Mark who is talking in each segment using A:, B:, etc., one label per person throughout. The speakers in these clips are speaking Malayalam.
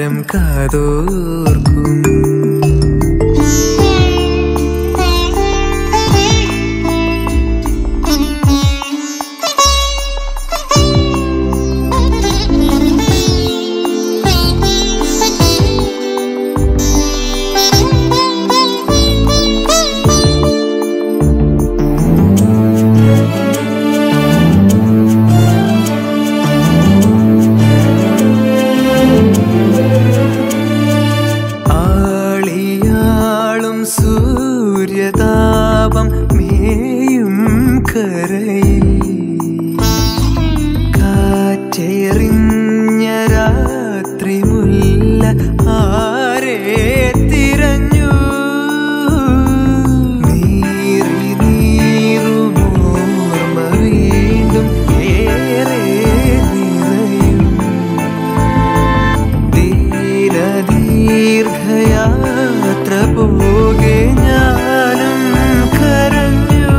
A: താരം കാതോർക്കും ആളിയാളും സൂര്യതാപം മേയും കരയിൽ കാറ്റെറിഞ്ഞ രാത്രി മുല്ല ആരെ തിരഞ്ഞു നീറി നീറുമോർമ വീണ്ടും ഏറെ നിറയും ദീർഘയാത്ര പോകെ ഞാനും കരഞ്ഞു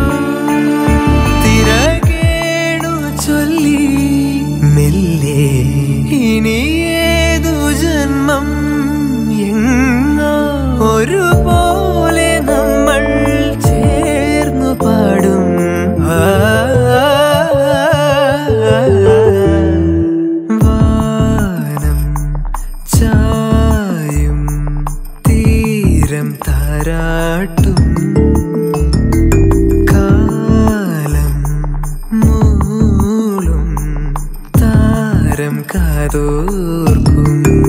A: തിരകേണു ചൊല്ലി മെല്ലെ ഇനി ഏതു ജന്മം എങ്ങോ ഒരുപോലെ നമ്മൾ ചേർന്നു പാടും വാനം ചായും തീരം താരാട്ടും കാലം മൂളും താരം കാതോർക്കും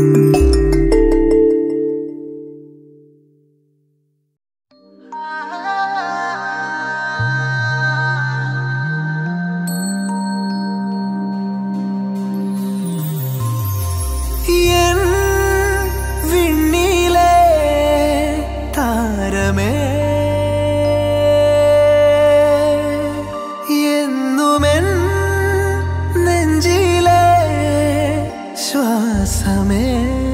A: എൻ വിണ്ണിലെ താരമേ എന്നുമെൻ നെഞ്ചിലെ ശ്വാസമേ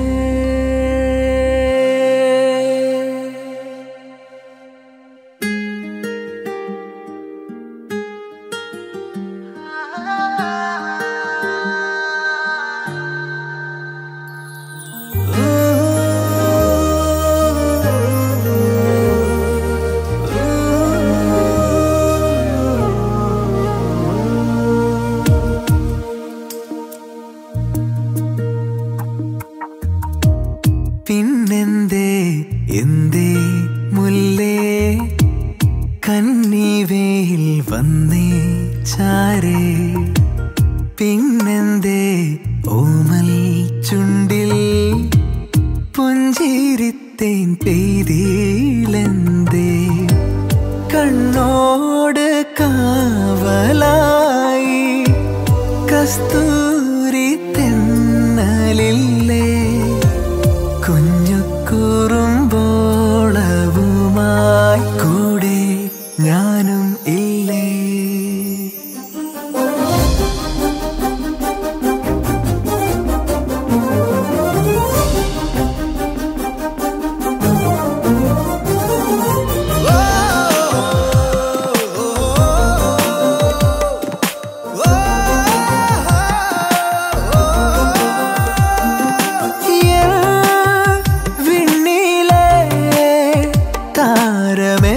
A: പിന്നെന്തേ എന്തേ മുല്ലേ കന്നിവേയിൽ വന്നേ ചാരേ പിന്നെന്തേ ഓമൽ ചുണ്ടിൽ പുഞ്ചിരിത്തേൻ പെയ്തിലെന്തേ കണ്ണോട് കാവലായി കസ്തൂരി തെന്നലില്ലേ കുഞ്ഞു കുറുമ്പോളവുമായി കൂടെ ഞാനും ഇല്ലേ വിണ്ണിലെ താരമേ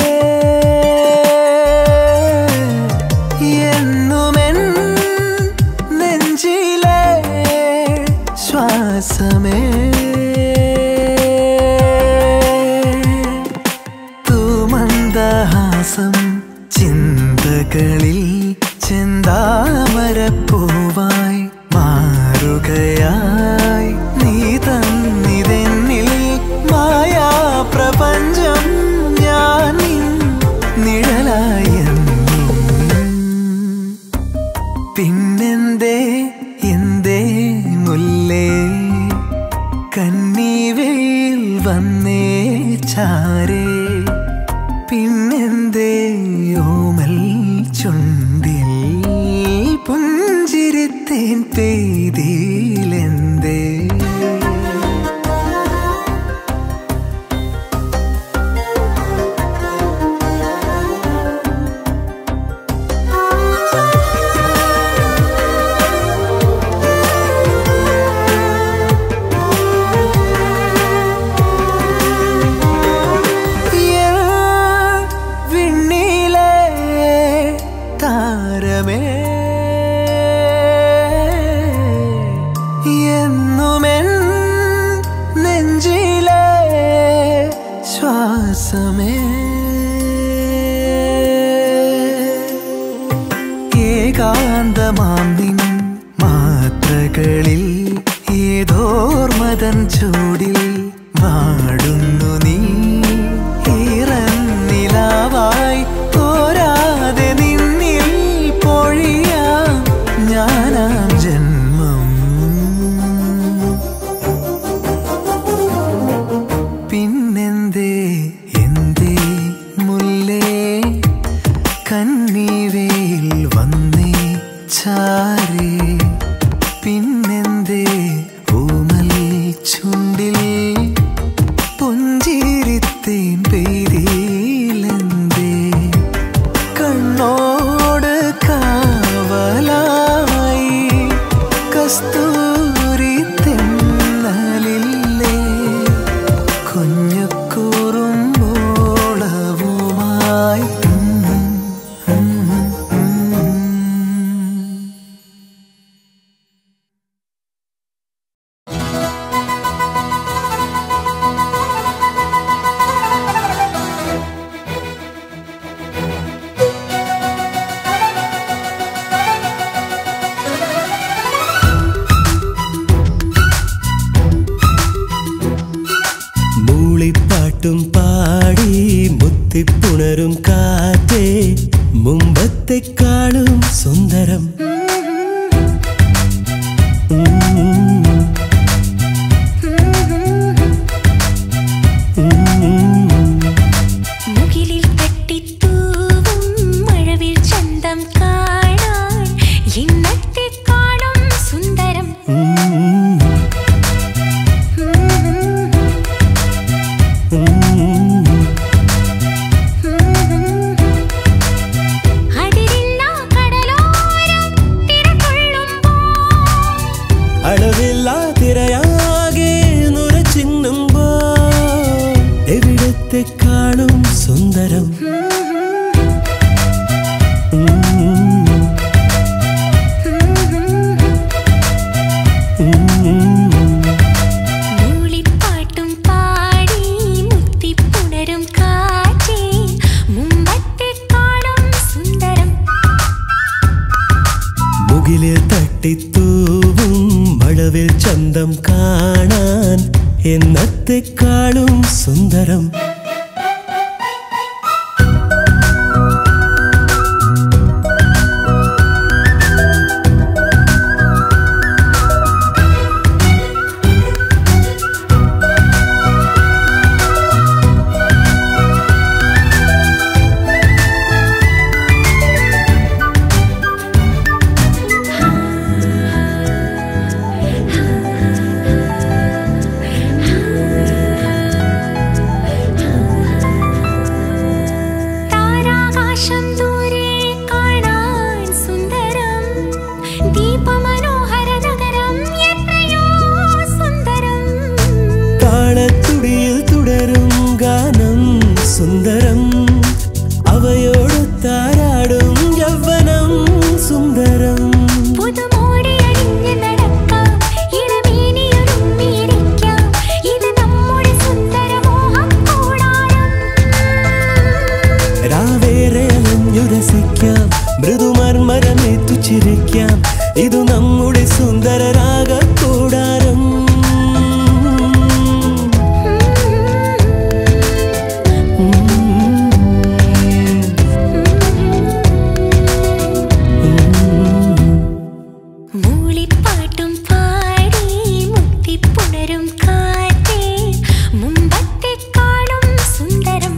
A: എന്നുമെൻ നെഞ്ചിലെ ശ്വാസമേ തൂമന്ദഹാസം ചിന്തകളിൽ ചെന്താമരപ്പൂവായി മാറുകയായി നീ തന്നിതെന്നിൽ മായാ പ്രപഞ്ചം ഞാൻ നിൻ നിഴലായെന്നും പിന്നെന്തേ എന്തേ മുല്ലേ കന്നിവയിൽ വന്നേ ചാരേ പിന്നെന്തേ ഓമൽ ചുണ്ടിൽ പുഞ്ചിരിത്തേൻ പെയ്തിലെന്തേ
B: ആ
A: കണ്ണുകളിൽ ഏതോർമതൻ ചൂടിൽ വാടുന്നു നീ ഈറന്നിലാവായി തോരാതെ നിന്നിൽ പൊഴിയാം ഞാനാം ജന്മം പിന്നെന്തേ എന്തേ മുല്ലേ കന്നീവേൽ വന്നേ ചാരേ പിന്നെന്തേ ഊമൽ ചുണ്ടിൽ പുഞ്ചിരിത്തേൻ പെയ്തിലെന്തേ കണ്ണോട് കാവലായി കസ്തൂരി തെന്നലില്ലേ കുഞ്ഞുക്കുറുമ്പോളവുമായി
B: മൂളിപ്പാട്ടും പാടി മുത്തിപ്പുണരും കാറ്റേ മുമ്പത്തെക്കാളും സുന്ദരം ഉം. ഉം.
C: മുകിലിൽ തട്ടിത്തൂവും മഴവിൽ ചന്തം കാണാൻ ഇന്നത്തെ കാണും സുന്ദരം
B: ഉം. ഉം.
C: അതിരില്ല കടലോരം തിരകൊള്ളുമ്പോൾ
B: അളവില്ലാ തിരയാകെ നുരച്ചിന്നുമ്പോ എവിടത്തെക്കാളും സുന്ദരം ഉം. ഉം.
C: മൂളിപ്പാട്ടും പാടി മുത്തിപ്പുണരും കാറ്റേ മുമ്പത്തെ കാണും സുന്ദരം
B: മുകിലിൽ തട്ടിത്തൂവും മഴവിൽ ചന്തം കാണാൻ എന്നത്തെക്കാളും സുന്ദരം
C: താരാകാശം ദൂരെ കാണാൻ സുന്ദരം ദീപമനോഹര നഗരം എത്രയോ സുന്ദരം
B: താളത്തുടിയിൽ തുടരും ഗാനം സുന്ദരം അവയോട് താരാടും യൗവനം സുന്ദരം
C: പുതുമോടി അണിഞ്ഞ് നടക്കാം ഇളമേനിയൊരുമ്മിയിരിക്കാം ഇത് നമ്മുടെ സുന്ദര മോഹക്കൂടാരം
B: രാവേറെ അലഞ്ഞുരസിക്കാം മൃദുമർമരമേത്തു ചിരിക്കാം ഇതു നമ്മുടെ സുന്ദര രാഗക്കൂടാരം
C: മൂളിപ്പാട്ടും പാടി മുത്തിപ്പുണരും കാറ്റേ മുമ്പത്തെ കാണും സുന്ദരം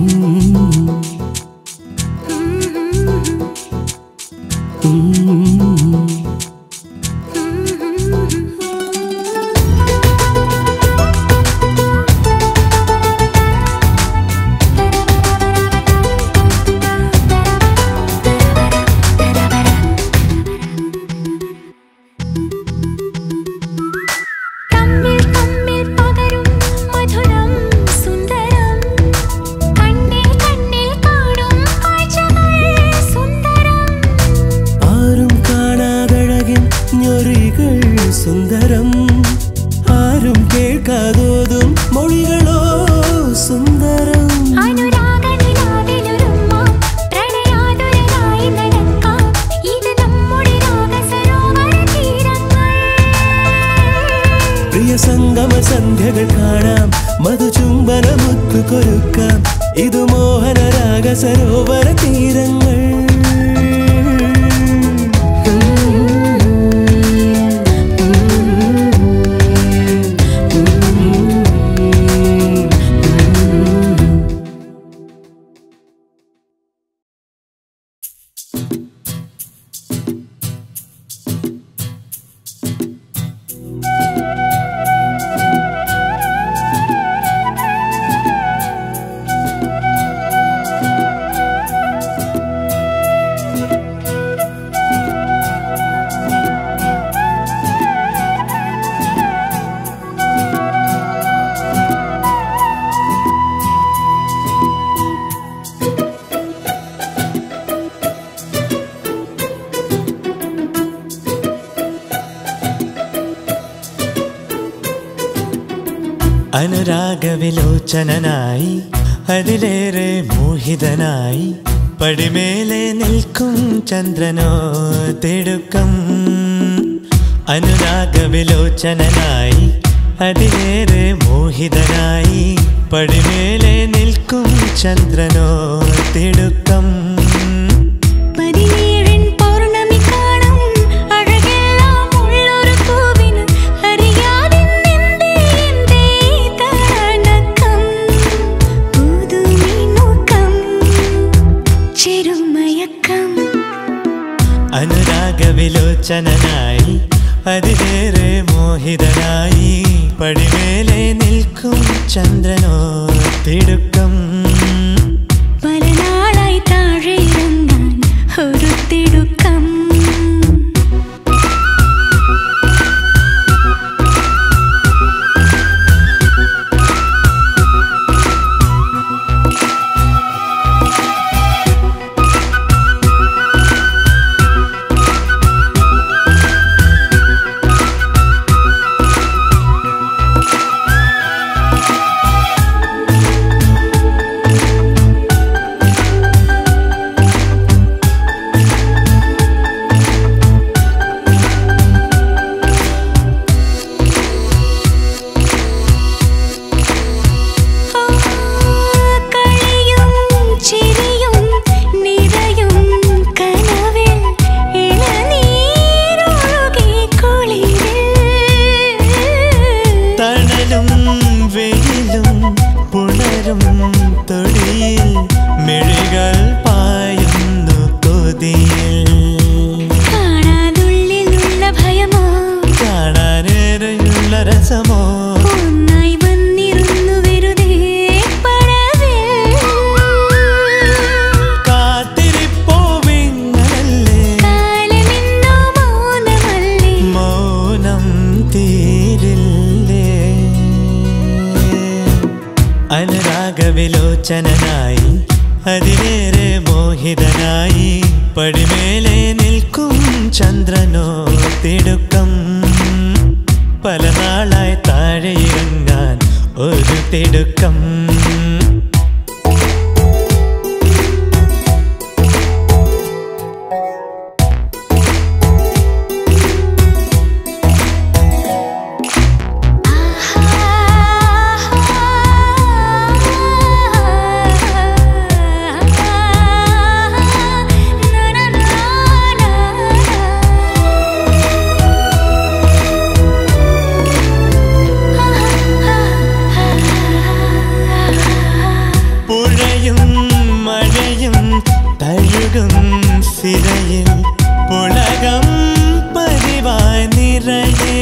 C: തമ്മിൽ തമ്മിൽ പകരും മധുരം സുന്ദരം കണ്ണിൽ കണ്ണിൽ കാണും കാഴ്ചകൾ സുന്ദരം
B: ആരും കാണാതഴകിൻ ഞൊറികൾ സുന്ദരം ആരും കേൾക്കാതോതും മൊഴികളോ സുന്ദരം
C: അനുരാഗനിലാവിലൊരുമ്മാം പ്രണയാതുരനായി നടക്കാം ഇത് നമ്മുടെ രാഗസരോവര തീരങ്ങൾ
B: സംഗമ സന്ധ്യകൾ കാണാം മധുചുംബന മുത്തു കൊരുക്കാം ഇത് മോഹന രാഗ സരോവര തീരങ്ങൾ
D: അനുരാഗവിലോചനായി അതിലേറെ മോഹിതനായി പടിമേലെ നിൽക്കും ചന്ദ്രനോ തിടുക്കം അനുരാഗവിലോചനായി അതിലേറെ മോഹിതനായി പടിമേലെ നിൽക്കും ചന്ദ്രനോ തിടുക്കം
C: പതിനേഴിൻ പൗർണമി കാണും അഴകെല്ലാം ഉള്ളൊരു പൂവിന് അറിയാതെ നിന്റെ എന്തേ തണക്കം പുതുമിനുക്കം ചെറുമയക്കം
D: അനുരാഗവിലോചനായി അതിലേറെ മോഹിതനായി പടിമേലെ നിൽക്കും ചന്ദ്രനോ തിടുക്കം
C: പല നാളായി താഴെ ഇറങ്ങാൻ ഒരു തിടുക്കം കളിയും ചിരിയും നിറയും കനവിൽ ഇളനീരൊഴുകി കുളിരിൽ
D: തണലും വെയിലും പുണരും തൊടിയിൽ മിഴികൾ പായുന്നു കൊതിയിൽ
C: കാണാതുള്ളിലുള്ള ഭയമോ
D: കാണാനേറെയുള്ള രസമോ
C: ഒന്നായി വന്നിരുന്നു വെറുതെ പടവിൽ
D: കാത്തിരിപ്പോ വിങ്ങലല്ലേ
C: കാലമെന്നോ മൗനമല്ലേ
D: മൗനം തീരില്ലേ അനുരാഗവിലോചനായി അതിലേറെ മോഹിതനായി പടിമേലെ നിൽക്കും ചന്ദ്രനോ തിടുക്കം പല നാളായി താഴെ ഇറങ്ങാൻ ഒരു തിടുക്കം പുഴയും മഴയും തഴുകും സിരയിൽ പുളകം പതിവായി നിറയേ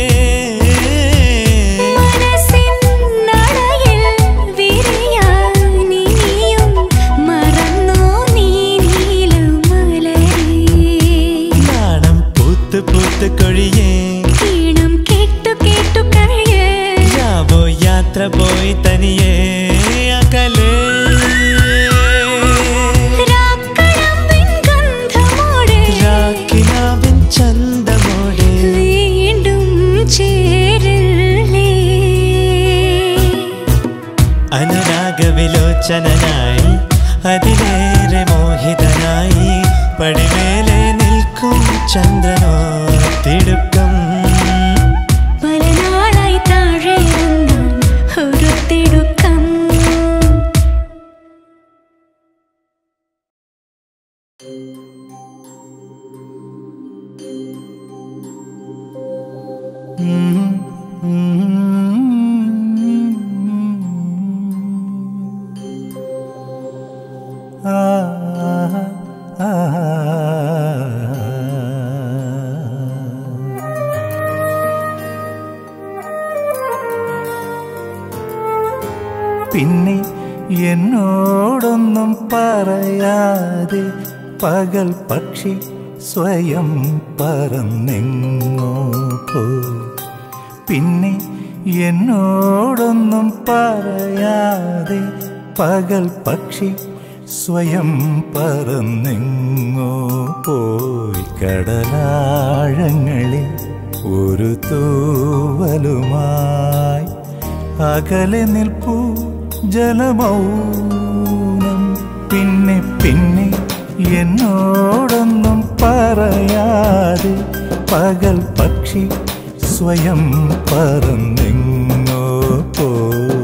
C: മനസ്സിൻ നടയിൽ വിരിയാനിനിയും മറന്നോ നീ നീലമലരേ
D: നാണം പൂത്ത് പൂത്ത് കൊഴിയേ
C: ഈണം കേട്ടു കേട്ടു കഴിയേ
D: യാവോ യാത്ര പോയി തനിയേ അകലേ
C: രാക്കടമ്പിൻ ഗന്ധമോടെ
D: രാക്കിനാവിൻ ചന്തമോടെ
C: വീണ്ടും ചേരില്ലേ
D: അനുരാഗവിലോചനായി അതിലേറെ മോഹിതനായി പടിമേലെ നിൽക്കും ചന്ദ്രനോ തിടുക്കം
C: പല നാളായി
A: പിന്നെ എന്നോടൊന്നും പറയാതെ പകൽ പക്ഷി സ്വയം പറന്നെങ്ങോ പോയി പിന്നെ എന്നോടൊന്നും പറയാതെ പകൽ പക്ഷി സ്വയം പറന്നെങ്ങോ പോയി കടലാഴങ്ങളിൽ ഒരു തൂവലുമായി അകലെ നിൽപ്പൂ ജലമൗനം പിന്നെ പിന്നെ എന്നോടൊന്നും പറയാതെ പകൽ പക്ഷി സ്വയം പറന്നെങ്ങോ പോയി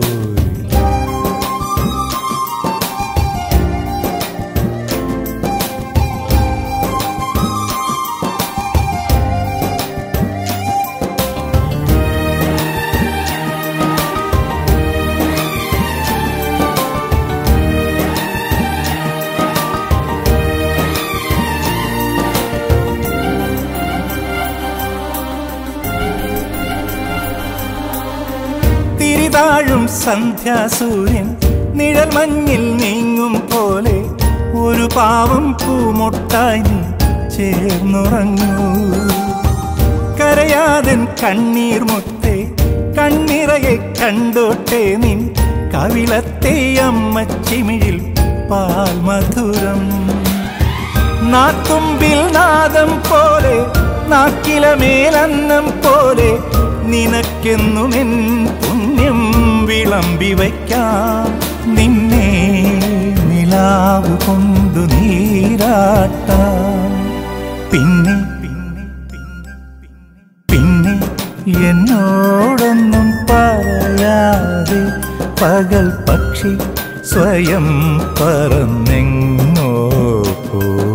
A: തിരിതാഴും സന്ധ്യാസൂര്യൻ നിഴൽ മഞ്ഞിൽ നീങ്ങും പോലെ ഒരു പാവം പൂമൊട്ടായി നീ ചേർന്നുറങ്ങൂ കരയാതൻ കണ്ണീർ മുത്തേ കണ്ണിറയെ കണ്ടോട്ടെ നിൻ കവിളത്തെ അമ്മ ചിമിഴിൽ പാൽ മധുരം നാത്തുമ്പിൽ നാദം പോലെ നാക്കില മേലന്നം പോലെ നിനക്കെന്നും എൻ പുണ്യം വിളമ്പി വയ്ക്കാം നിന്നെ നിലാവ് കൊണ്ടു നീരാട്ടാം പിന്നെ പിന്നെ പിന്നെ പിന്നെ എന്നോടൊന്നും പറയാതെ പകൽ പക്ഷി സ്വയം പറന്നെങ്ങോ പോയി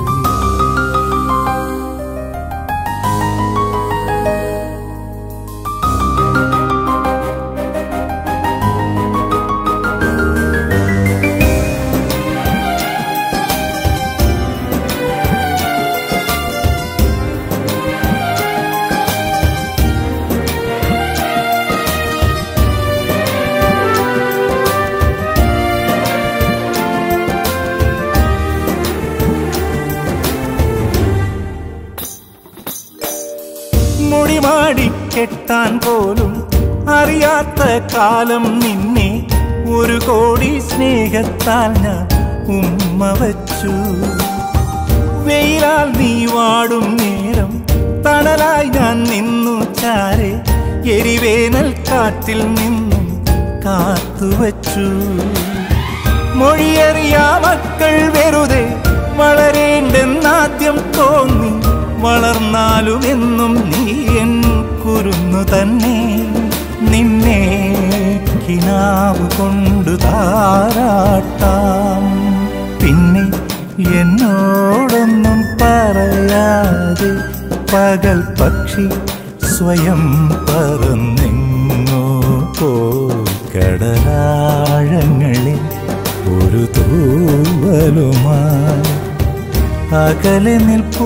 A: മുടിമാടി കെട്ടാൻ പോലും അറിയാത്ത കാലം നിന്നെ ഒരു കോടി സ്നേഹത്താൽ ഞാൻ ഉമ്മ വച്ചു വെയിലാൽ നീ വാടും നേരം തണലായി ഞാൻ നിന്നു ചാരെ എരിവേനൽ കാറ്റിൽ നിന്നും കാത്തുവച്ചു മൊഴിയറിയാ മക്കൾ വെറുതെ വളരേണ്ടെന്നാദ്യം തോന്നി വളർന്നാലും എന്നും നീ എൻ കുരുന്നു തന്നെ നിന്നെ കിനാവ് കൊണ്ടു താരാട്ടാം പിന്നെ എന്നോടൊന്നും പറയാതെ പകൽ പക്ഷി സ്വയം പറന്നെങ്ങോ പോയി കടലാഴങ്ങളിൽ ഒരു തൂവലുമായി അകലെ നിൽപ്പൂ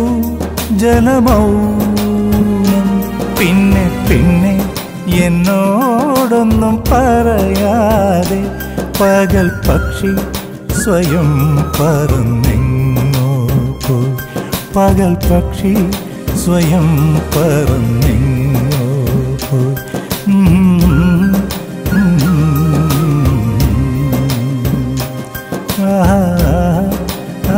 A: ജലമൗനം പിന്നെ പിന്നെ എന്നോടൊന്നും പറയാതെ പകൽ പക്ഷി സ്വയം പറന്നെങ്ങോ പോയി പകൽ പക്ഷി സ്വയം പറന്നെങ്ങോ പോയി ഉം, ഉം, ആ, ആ, ആ.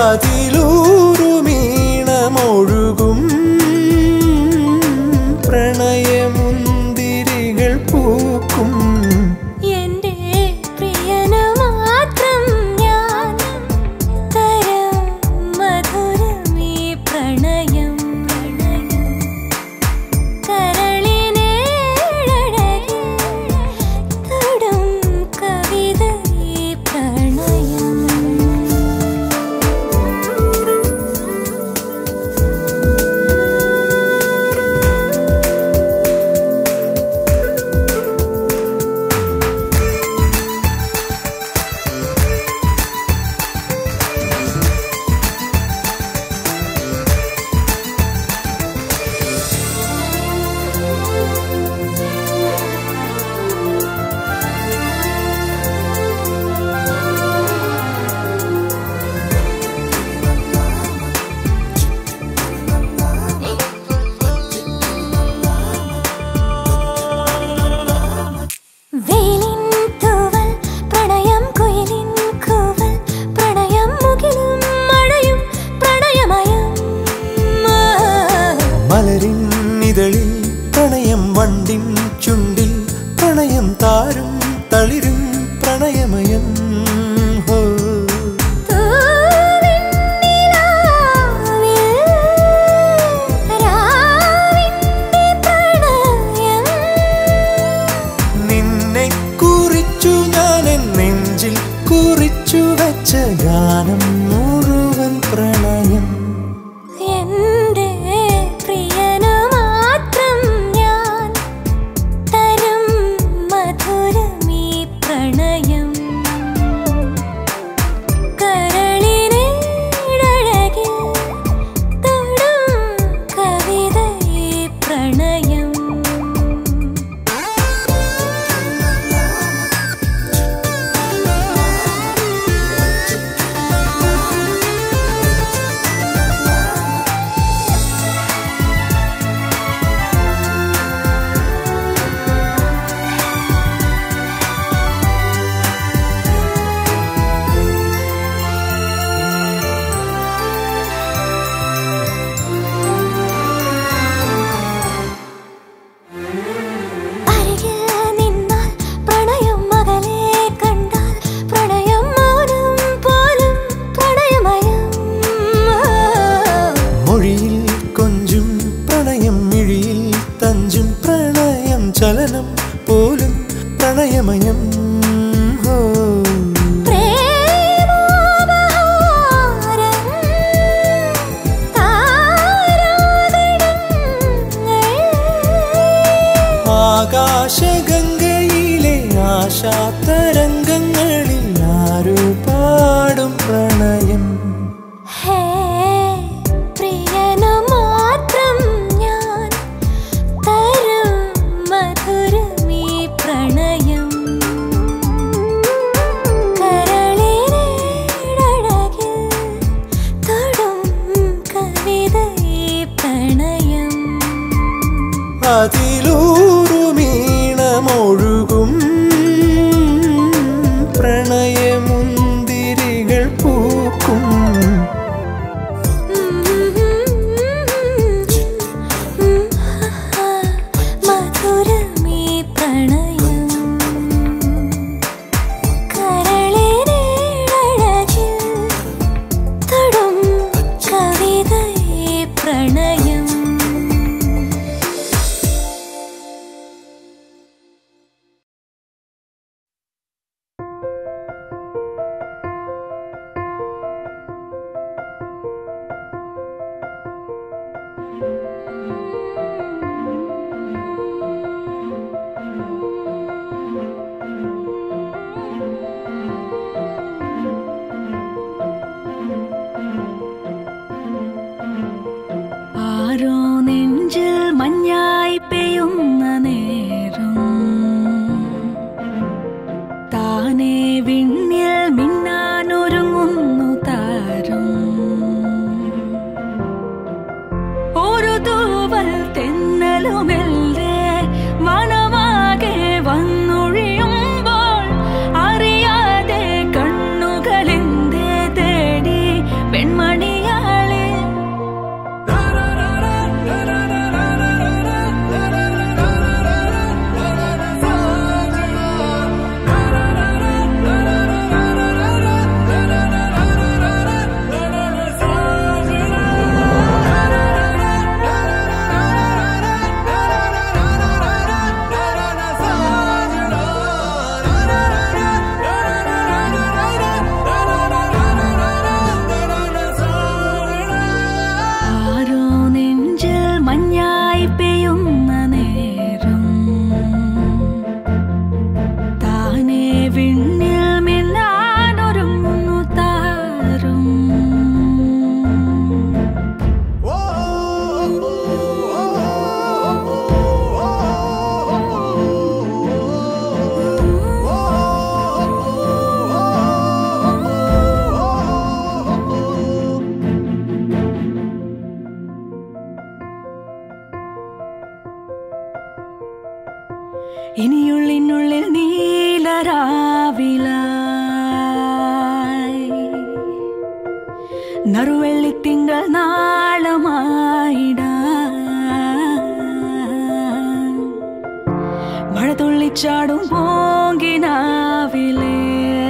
B: അതിലൂറുമീണമൊഴുകും പ്രണയമുന്തിരികൾ പൂക്കും
C: എന്റെ പ്രിയനു മാത്രം ഞാൻ തരം മധുരമീ പ്രണയം കരളിനേഴഴകിൽ തൊടും കവിത ഈ പ്രണയം വെയിലിൻ തൂവൽ പ്രണയം കുയിലിൻ കൂവൽ പ്രണയം മുകിലും മഴയും പ്രണയമയം
B: മലരിൻ ഇതളിൽ പ്രണയം വണ്ടിൻ ചുണ്ടിൽ പ്രണയം താരും തളിരും പ്രണയമയം ഹോ
C: തൂവിൻ നിലാവിൽ രാവിന്റെ പ്രണയം
B: നിന്നെ കുറിച്ചു ഞാൻ എൻ നെഞ്ചിൽ കുറിച്ചു വെച്ച ഗാനം മുഴുവൻ പ്രണയം
C: എന്റെ പ്രിയനു മാത്രം ഞാൻ തരും മധുരമീ പ്രണയം കരളിനേഴഴകിൽ തൊടും കവിത ഈ പ്രണയം അരികിൽ നിന്നാൽ പ്രണയം മകളെ കണ്ടാൽ പ്രണയം മൗനം പോലും പ്രണയമയം
B: മൊഴിയിൽ കൊഞ്ചും പ്രണയം മിഴിയിൽ തഞ്ചും പ്രണയം ചലനം പോലും പ്രണയമയം ഹോ
C: പ്രേമോപഹാരം താരാഗണങ്ങൾ
B: ആകാശഗംഗയിലെ ആശാതരംഗങ്ങളിൽ ആരു പാടും പ്രണയം
C: ഹേ പ്രിയനു മാത്രം ഞാൻ തരും മധുരമീ പ്രണയം കരളിനേഴഴകിൽ തൊടും കവിത ഈ പ്രണയം
B: അതിലൂറുമീണമൊഴുകും പ്രണയമുന്തിരികൾ പൂക്കും
C: മധുരമീ പ്രണയം കരളിനേഴഴകിൽ തൊടും കവിത ഈ പ്രണയം
E: ആരോ നെഞ്ചിൽ മഞ്ഞായി പെയ്യുന്ന നേരം താനെ വിണ്ണിൽ മിന്നാനൊരുങ്ങുന്നു താരം ഒരു തൂവൽ തെന്നലുമെല്ലേ മനമാകെ വന്നൊഴിയുമ്പോൾ അറിയാതെ കണ്ണുകളെന്തേ തേടി പെൺമ വിണ്ണിൽ മിന്നാനൊരുങ്ങുന്നു താരം ഇനിയുള്ളിനുള്ളിൽ നീലരാവിലായി നറുവെള്ളിത്തിങ്കൾ നാളമായിട മഴ തുള്ളിച്ചാടും പോങ്കിനാവിലേ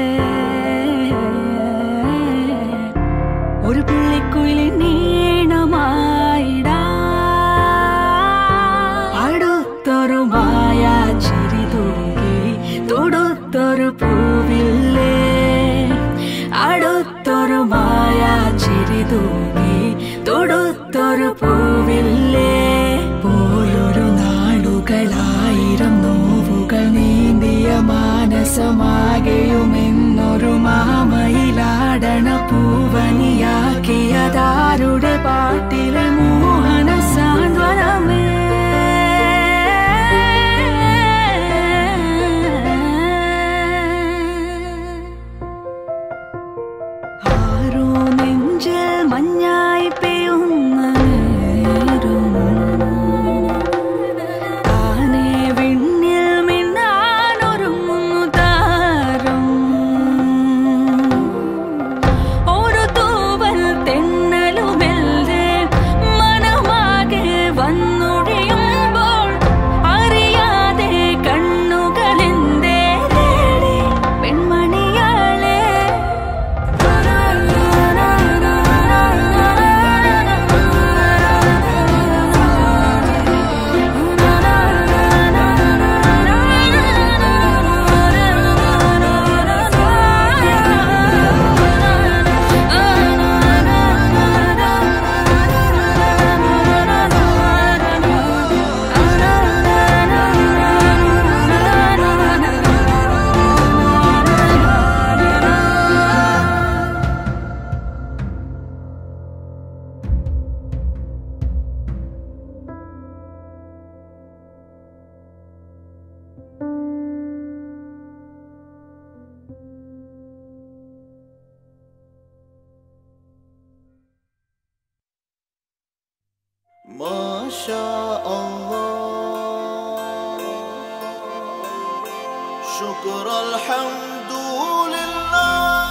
E: ഒരു പുള്ളിക്കുയിലിൻ നീണമായിടാ അടുത്തൊരു മായ ചിരി തൂകി തൊടുത്തൊരു പൂവില്ലേ അടുത്തൊരു മായ ചിരി തൂകി തൊടുത്തൊരു പൂവില്ലേ പോയൊരു നാടുകളായിരം നോവുകൾ നീന്തിയ മാനസമാകെയുമെന്നൊരു മാമയിലാടണ പൂവനിയാക്കിയതാരുടെ പാട്ടിലെ മോഹന സാന്ത്വനമേ ആരോ നെഞ്ചിൽ മഞ്ഞായി പെയ്യുന്ന നേരം താനേ വിണ്ണിൽ മിന്നാനൊരുങ്ങുന്നു താരം ഒരു തൂവൽ തെന്നലുമെല്ലേ മനമാകെ വന്നൊഴിയുമ്പോൾ അറിയാതെ കണ്ണുകളെന്തേ തേടി പെൺമണിയാളെ
B: ما شاء الله شكر الحمد لله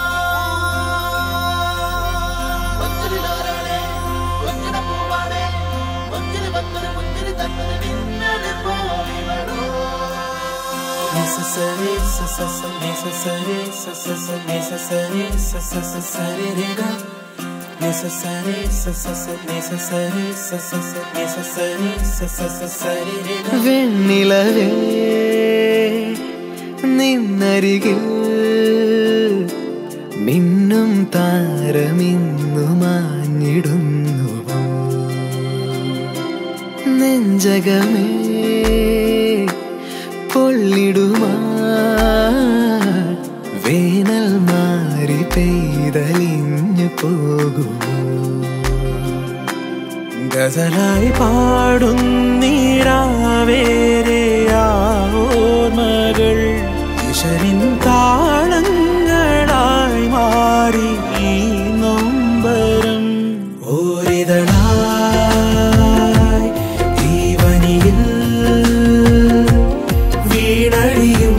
B: ഒത്തിരി നാരാണേ ഒത്തിരി പൂവാണേ ഒത്തിരി പത്തൊരു പുത്തിരി തന്നൊരു മിന്നല് പോലിവരോ Necessary, sa sa sa necessary, sa sa sa necessary, sa sa sa saririga. Necessary, sa sa sa necessary, sa sa sa necessary, sa sa sa saririga. വെണ്ണിലവേ നിന്നരികിൽ മിന്നും താരമിന്നു മാഞ്ഞിടുന്നുവോ നെഞ്ചകമേ പൊള്ളിടുമാ വേനൽ മാറി പെയ്തലിഞ്ഞു പോകുമോ ഗസലായി പാടുന്നീരാവേരെ ആ ഓർമ്മകൾ ഈശ്വരിൻ താളങ്ങളായി മാറി ഈ നൊമ്പരം ഓരിതളായി തീവനിയിൽ വീണടിയും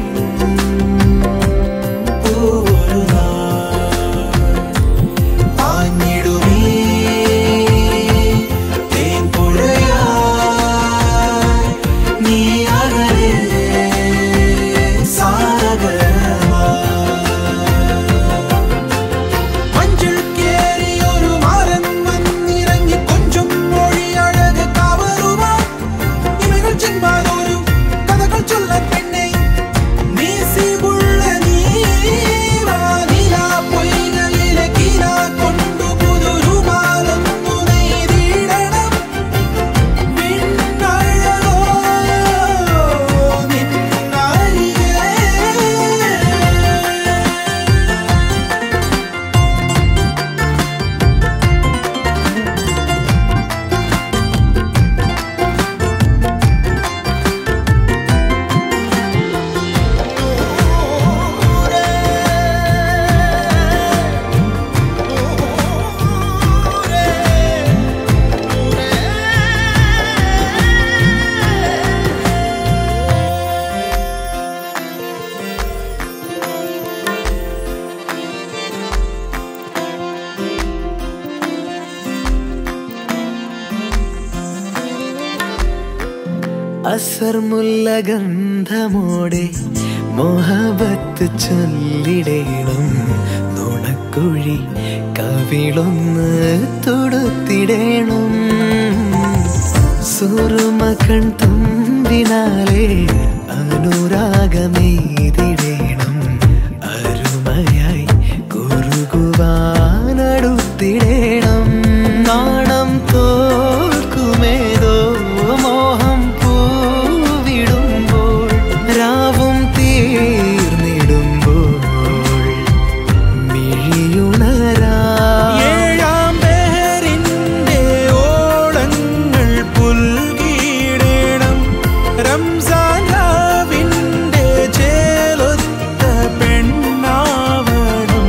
B: പൂവൊരു നാൾ പാഞ്ഞിടുമേ തേൻപുഴയായി നീ അകലെ സാഗരമായി
F: അസർമുല്ല ഗന്ധമോടെ മൊഹബത്ത് ചൊല്ലിടേണം നുണക്കുഴി കവിളൊന്ന് തൊടുത്തിടേണം സുറുമകൺ തുമ്പിനാലെ അനുരാഗമേതിടേണം അരുമയായി കുറുകുവാനടുത്തിടേണം നാണം തോൽക്കുമേതോ മോഹം പൂവിടുമ്പോൾ രാവും തീർന്നിടുമ്പോൾ മിഴിയുണരാ
A: ഏഴാം പേരിന്റെ ഓളങ്ങൾ പുൽകിടേണം റംസാൻ രാവിന്റെ ചേലൊത്ത പെണ്ണാവണം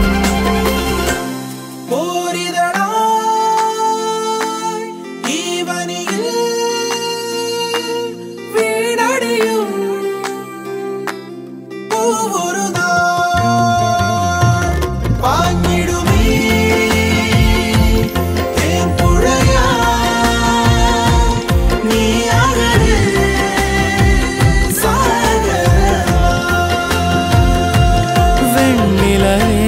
A: ഈ വനിയിൽ വീണടിയും പൂവൊരു നാൾ പാഞ്ഞിടുമീ തേൻപുഴയാ നീ അകലെ
F: വെണ്ണിലേ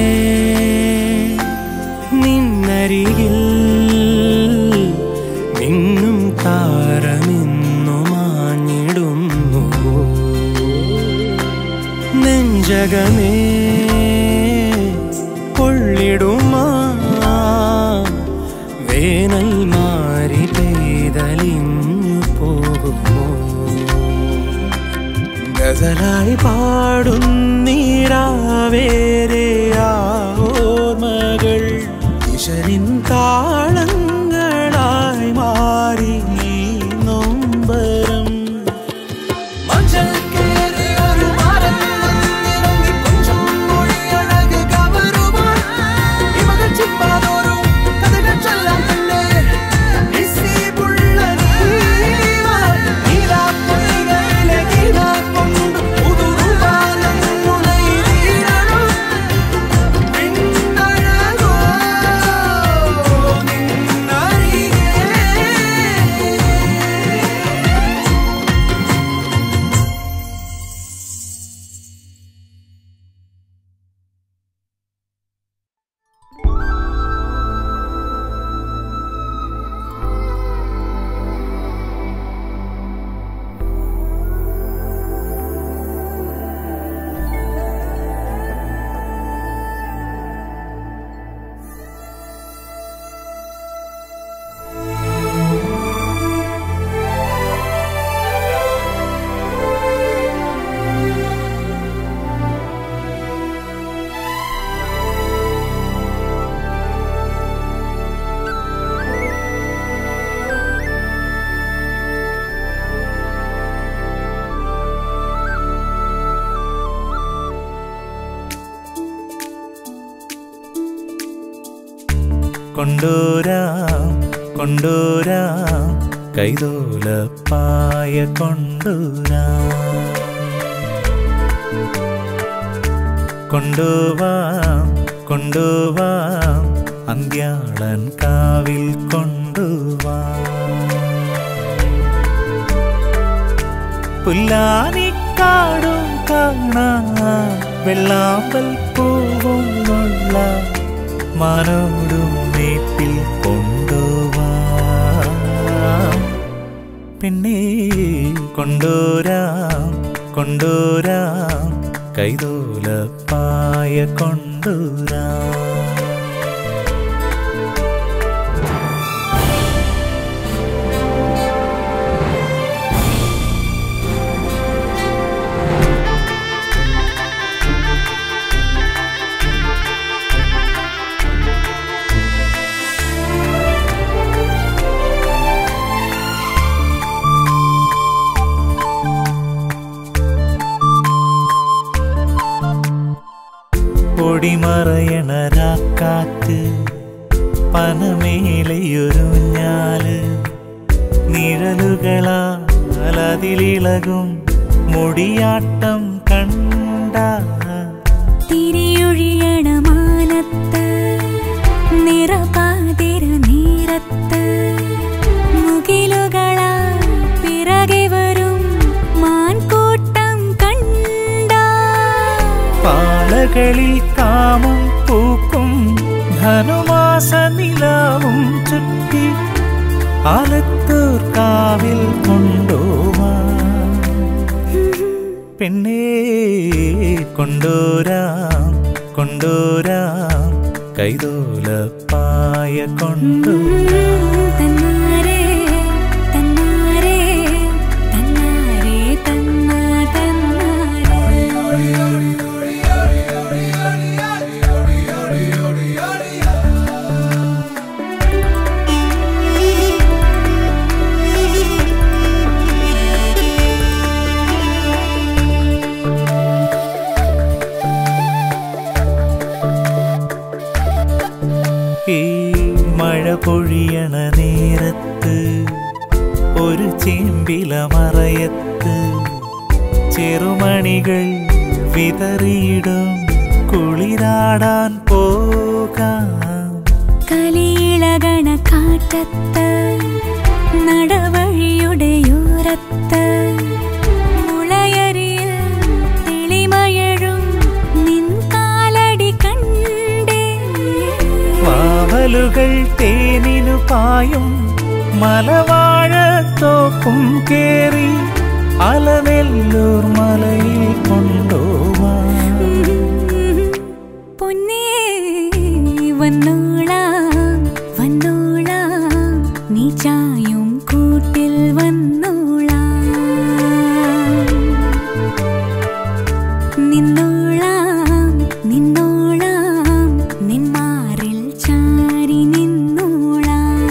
F: നിന്നരികിൽ മിന്നും താരമിന്നു മാഞ്ഞിടുന്നു നെഞ്ചകമേ കൊള്ളിടുമാ വേനൽ മാറി പെയ്തലിഞ്ഞു പോകുമോ ഗസലായി പാടുന്നീരാവേരെ ആ ഓർമ്മകൾ ഈശ്വരിൻ താളങ്ങളായി മാറി ഈ നൊമ്പരം മഞ്ചൽ കേറി ഒരു മരം വന്നിറങ്ങി കൊഞ്ചം മൊഴിയഴക് കവരുവാൻ ഇമകൾ ചിമ്മാതോറും കഥകൾ ചൊല്ലാൻ തന്നെ നിസ്സീപുള്ള നീവാ നീലാപ്പൊയ്കയിലെ കിനാ കൊണ്ട് ഉതുറുവാനം മുനയിലിടണം പിന്നഴകോ നിന്നരികെ
A: കൊണ്ടൂരാം കൊണ്ടൂരാം കൈതോലപ്പായ കൊണ്ടൂരാം കൊണ്ടുവാം കൊണ്ടുവാം അന്ത്യാളൻ കാവിൽ കൊണ്ടുവാം പുല്ലാനിക്കാടും കാണാം വെള്ളാമ്പൽ പൂവും ഉള്ള മാനോടും മേപ്പിൽ കൊണ്ടുവാം പിന്നെ കൊണ്ടുവരാം കൊണ്ടുവരാം കൈതോലപ്പായ കൊണ്ടുവരാം പൊടിമറയണ രാക്കാറ്റ് പനമേലയൊരു ഞാല് നിഴലുകളാൽ അതിലിളകും മുടിയാട്ടം കണ്ട
C: തിരിയൊഴിയണ മാനത്ത് നിറപാതിര നീരത്ത് മുകിലുകളാ പിറകെ വരും
A: നടകളിൽ കാമം പൂക്കും ധനുമാസ നിലാവും ചുറ്റി ആലത്തൂർ കാവിൽ കൊണ്ടുവാ പെണ്ണേ കൊണ്ടോരാം കൊണ്ടോരാം കൈതോലപ്പായ കൊണ്ടോരാം
C: തന്നാരേ തന്നാരേ തന്നാരേ തന്നാ തന്നാരേ
A: ഈ മഴ പൊഴിയണ നേരത്ത് ഒരു ചേമ്പില മറയത്ത് ചെറുമണികൾ വിതറിയിടും കുളിരാടാൻ പോകാം
C: കലിയിളകണ കാറ്റത്ത് നടവഴിയുടെയോരത്ത് മുളയരിയിൽ തെളിമയഴും നിൻ കാലടി കണ്ടേ
A: വാവലുകൾ തേനിനു പായും മലവാഴത്തോക്കും കേറി അലനെല്ലൂർ മലയിൽ കൊണ്ടുപോവാം
C: പൊന്നേ വന്നോളാം വന്നോളാം നീ ചായും കൂട്ടിൽ വന്നോളാം നിന്നോളാം നിന്നോളാം നിന്മാറിൽ ചാരി നിന്നോളാം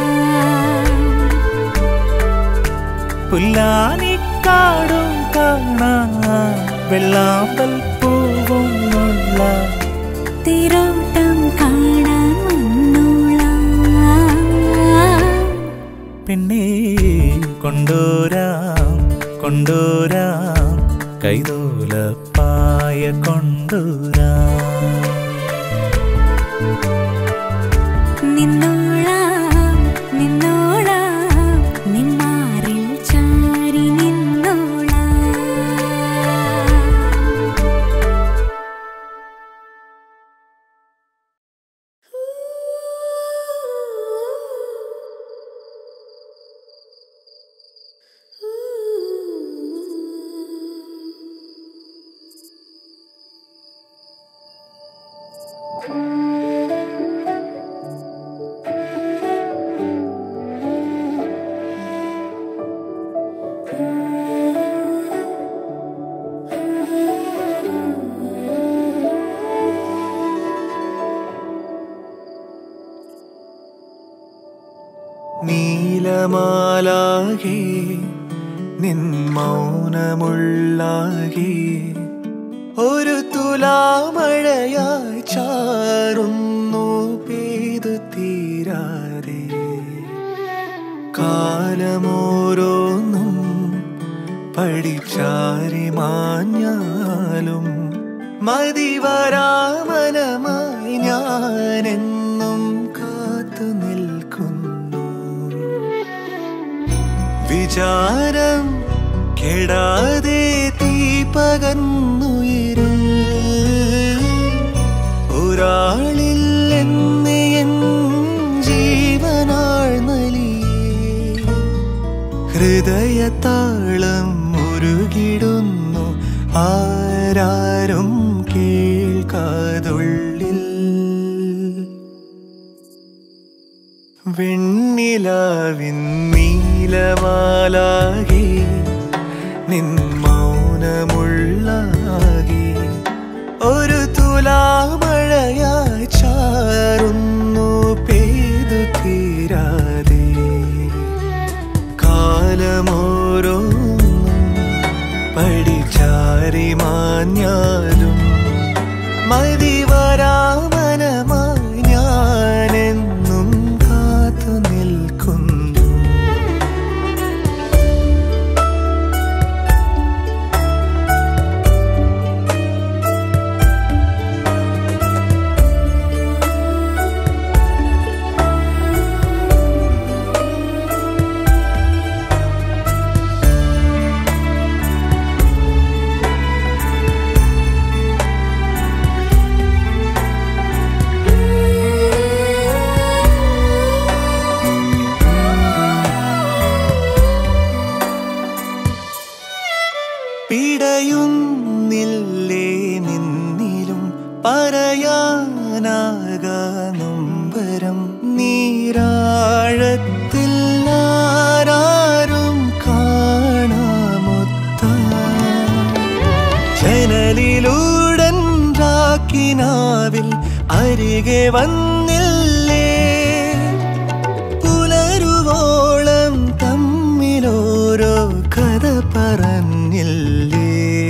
A: പുല്ലാനിക്കാടും കാണാം വെള്ളാമ്പൽ പൂവും ഉള്ള
C: തിരോട്ടം കാണാൻ വന്നോളാം
A: പിന്നെ കൊണ്ടോരാം കൊണ്ടോരാം കൈതോലപ്പായ കൊണ്ടോരാം
C: നിന്നോളാം നിന്നോളാം നിന്മാറിൽ ചാരി നിന്നോളാം
F: നീലമാലാകെ നിൻ മൗനമുള്ളാകെ ഒരു തുലാമഴയായി ചാറുന്നു പെയ്തു തീരാതെ കാലമോരോന്നും പഠിച്ചാരി മാഞ്ഞാലും മതിവരാമനമായി ഞാനെന്നും കാത്തു നിൽക്കുന്നു വിചാരം കെടാതെ തീ പകർന്നുയരും ഒരാളിൽ എന്ന് എൻ ജീവനാൾ നലിയേ ഹൃദയതാളം മുരുകിടുന്നു ആരാരും കേൾക്കാതുള്ളിൽ വെണ്ണിലാവിൻ നീലമാലാകെ നിൻ മൗനമുള്ളാകെ ഒരു തുലാമഴയായി ചാറുന്നു പെയ്തു തീരാതെ കാലമോരോന്നും പഠിച്ചാരി മാഞ്ഞാലും മതിവരാമനമായി ഞാനെന്നും കാത്തു നിൽക്കുന്നു പറയാനാകാനൊമ്പരം നീരാഴത്തിൽ ആരാരും കാണാമൊത്ത ജനലിലൂടൻ രാക്കിനാവിൽ അരികെ വന്നില്ലേ പുലരുവോളം തമ്മിലോരോ കഥ പറഞ്ഞില്ലേ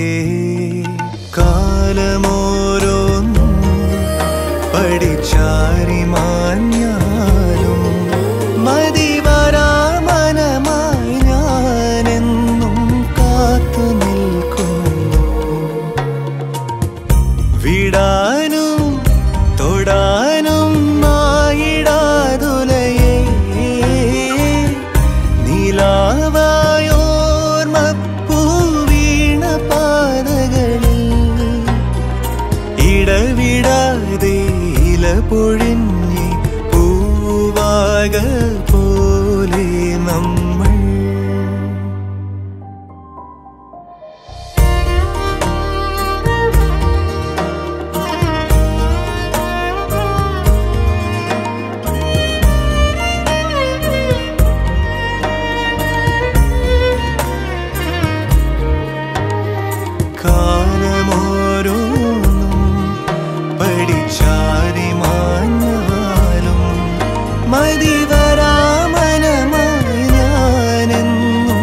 F: കാലമോരോന്നും പഠിച്ചാരി മാഞ്ഞാലും മതിവരാമനമായി ഞാനെന്നും കാത്തു നിൽക്കുന്നു വിടാനും തൊടാനും മായിടാതുലയേ നീലാവായോർമപ്പൂ വീണ പാതകളിൽ ഇടവിടാതെ ഇല പൊഴിഞ്ഞ് പൂവാക പോലെ നമ്മൾ കാലമോരോന്നും പഠിച്ചാരി മാഞ്ഞാലും മതിവരാമനമായി ഞാനെന്നും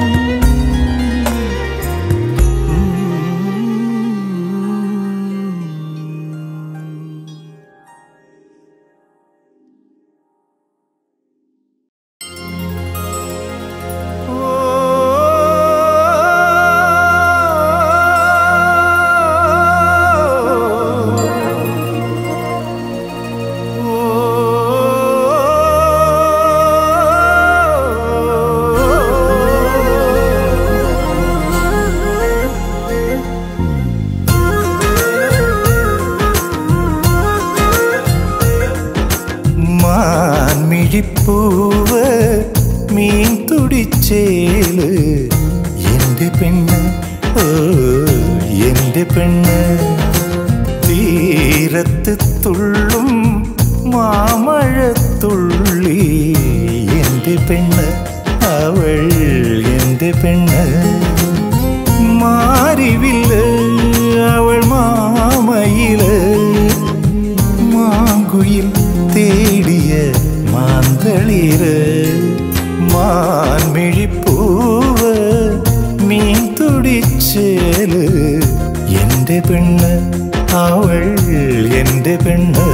F: മാൻമിഴിപ്പൂവ് മീൻ തുടിച്ചേല് എന്റെ പെണ്ണ് ഓ എന്റെ പെണ്ണ് തീരത്ത് തുള്ളും മാമഴത്തുള്ളി എന്റെ പെണ്ണ് അവൾ എന്റെ പെണ്ണ് മാറിവില്ല് അവൾ മാമയില് മാങ്കുയിൽ തേടിയ മാന്തളിര് മാൻമിഴിപ്പൂവ് മീൻ തുടിച്ചേല് എന്റെ പെണ്ണ് അവൾ എന്റെ പെണ്ണ്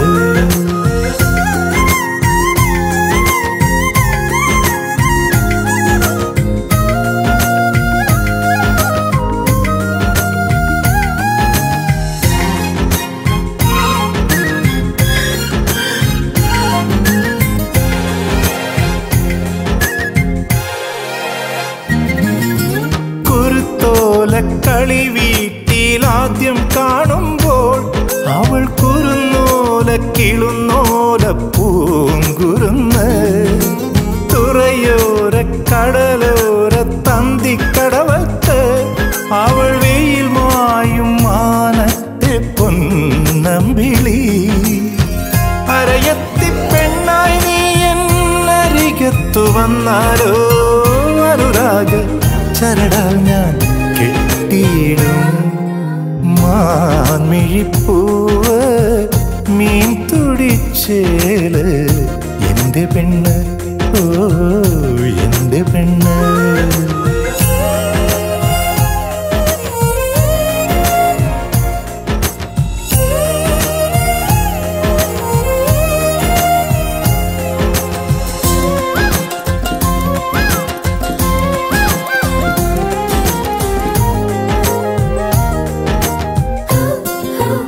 F: കുരുത്തോലക്കളി വീട്ടിലാദ്യം കാണുമ്പോൾ അവൾ കുറുന്നോല കിളുന്നോല പൂങ്കുരുന്ന് തുറയോര കടലോര തന്തിക്കടവത്ത് അവൾ വെയിൽ മായും മാനത്തെ പൊന്നമ്പിളി അരയത്തി പെണ്ണായി നീ എന്നരികത്തു വന്നാലോ അനുരാഗ ചരടാൽ ഞാൻ കെട്ടിയിടും മാൻമിഴിപ്പൂവ് മീൻ തുടിച്ചേല് എന്റെ പെണ്ണ് ഓ എന്റെ പെണ്ണ്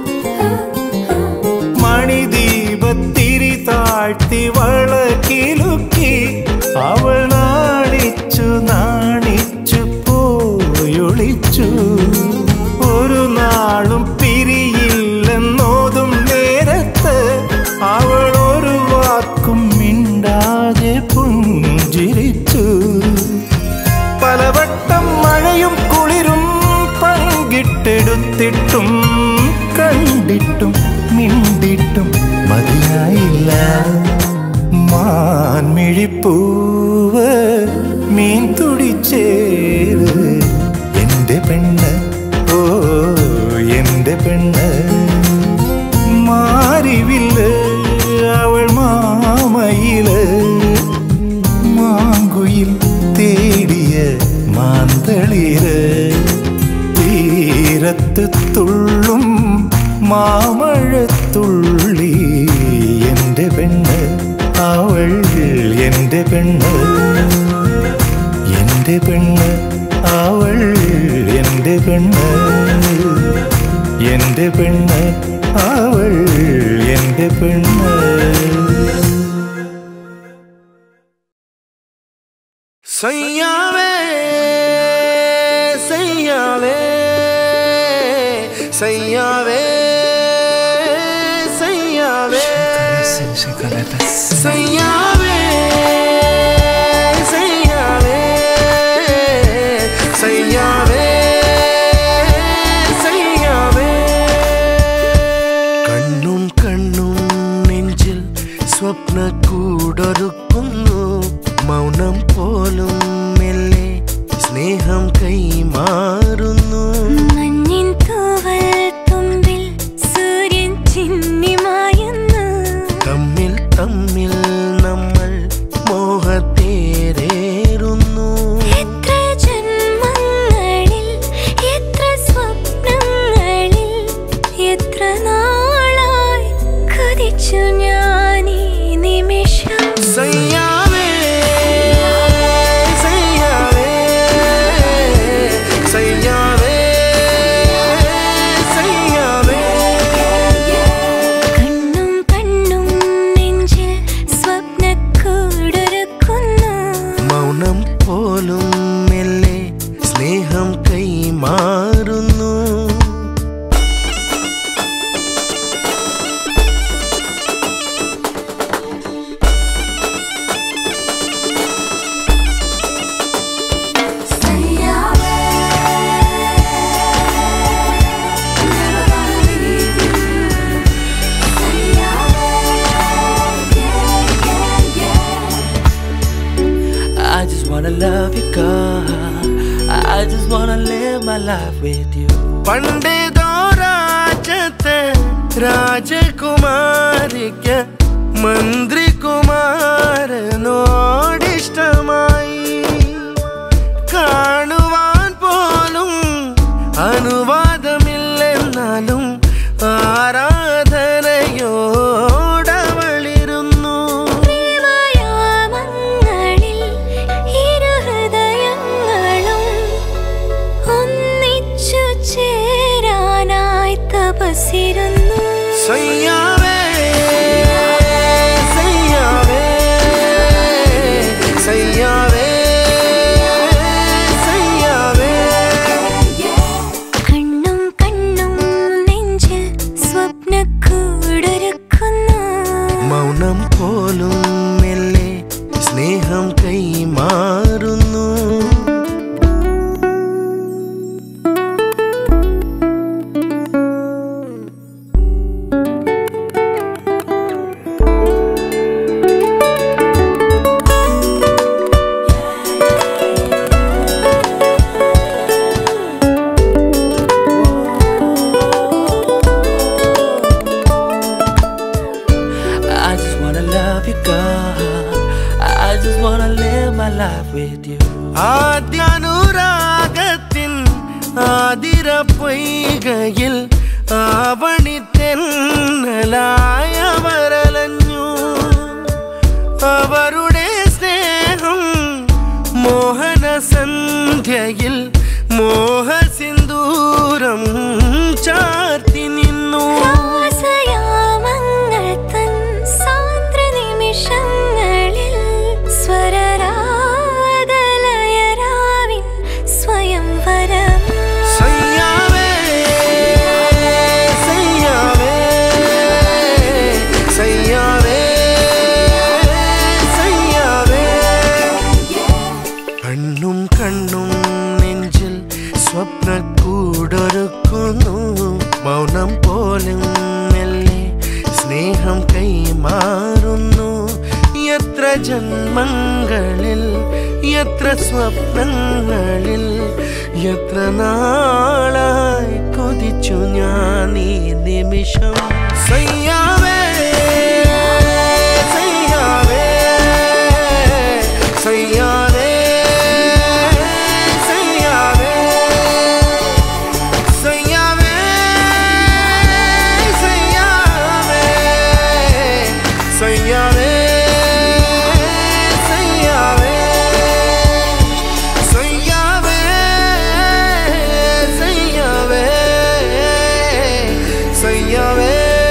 F: മണിദീപത്തിരി താഴ്ത്തി വളക്കിലു മിണ്ടിട്ടും മതിയായില്ല മാൻമിഴിപ്പൂവ് മീൻ തുടിച്ചേര് എന്റെ പെണ്ണ് ഓ എന്റെ പെണ്ണ് മാറിവില്ല് അവൾ മാമയില് മാങ്കുയിൽ തേടിയ മാന്തളിര് തീരത്ത് തുള്ളും മാമഴത്തുള്ളി എന്റെ പെണ്ണ് അവൾ എന്റെ പെണ്ണ് എന്റെ പെണ്ണ് അവൾ എന്റെ പെണ്ണ് എന്റെ പെണ്ണ് അവൾ എന്റെ പെണ്ണ്
B: സയ്യാവേ സയ്യാവേ സയ്യാവേ സയ്യാവേ സയ്യാവേ സയ്യാവേ സയ്യാവേ സയ്യാവേ കണ്ണും കണ്ണും നെഞ്ചിൽ സ്വപ്ന കൂടൊരുക്കുന്നു മൗനം പോലും മെല്ലെ സ്നേഹം കൈമാറുന്നു
C: മഞ്ഞിൻ തൂവൽ തുമ്പിൽ സൂര്യൻ ചിന്നിമായുന്നു
B: തമ്മിൽ തമ്മിൽ നമ്മൾ മോഹത്തേരേറുന്നു
C: എത്ര ജന്മങ്ങളിൽ എത്ര സ്വപ്നങ്ങളിൽ എത്ര നാളായി കൊതിച്ചു ഞാൻ ഈ നിമിഷം
B: സയ്യാവേ സയ്യാവേ സയ്യാവേ സയ്യാവേ
C: കണ്ണും കണ്ണും നെഞ്ചിൽ സ്വപ്നക്കൂടൊരുക്കുന്നു
B: മൗനം പോലും മെല്ലെ സ്നേഹം കൈമാറുന്നു
G: I just wanna love you, girl. I just wanna live my life with you.
B: പണ്ടേതോ രാജ്യത്തെ രാജകുമാരിക്ക് മന്ത്രികുമാരനോടിഷ്ടമായി കാണുവാൻ പോലും അനുവാദമില്ലെന്നാലും ആരാധനയോടവളിരുന്നു
C: പ്രേമയാമങ്ങളിൽ ഇരുഹൃദയങ്ങളും ഒന്നിച്ചു ചേരാനായി തപസിരുന്നു
B: സയ്യാവേ സയ്യാവേ സയ്യാവേ സയ്യാവേ
C: കണ്ണും കണ്ണും നെഞ്ചിൽ സ്വപ്നക്കൂടൊരുക്കുന്നു
B: മൗനം പോലും മെല്ലെ സ്നേഹം കൈമാറുന്നു
G: I just wanna love you, girl. I just wanna live my life with you.
B: ആദ്യാനുരാഗത്തിൻ Athira പൊയ്കയിൽ ആവണി തെന്നലായവരലഞ്ഞു അവരുടെ സ്നേഹം മോഹന സന്ധ്യയിൽ മോഹസിന്ദൂരം ചാർത്തി നിന്നു
C: രാസയാമങ്ങൾ തൻ സാന്ദ്ര നിമിഷങ്ങളിൽ സ്വരരാഗലയരാവിൻ സ്വയംവരം
B: സയ്യാവേ സയ്യാവേ സയ്യാവേ സയ്യാവേ കണ്ണും കണ്ണും നെഞ്ചിൽ സ്വപ്ന കൂടൊരുക്കുന്നു മൗനം
H: സ്നേഹം കൈമാറുന്നു എത്ര ജന്മങ്ങളിൽ എത്ര സ്വപ്നങ്ങളിൽ എത്ര നാളായി കൊതിച്ചു ഞാൻ ഈ നിമിഷം സയ്യാവേ സയ്യാവേ സയ്യാവേ സയ്യാവേ സയ്യാവേ സയ്യാവേ സയ്യാവേ സയ്യാവേ സയ്യാവേ സയ്യാവേ സയ്യാവേ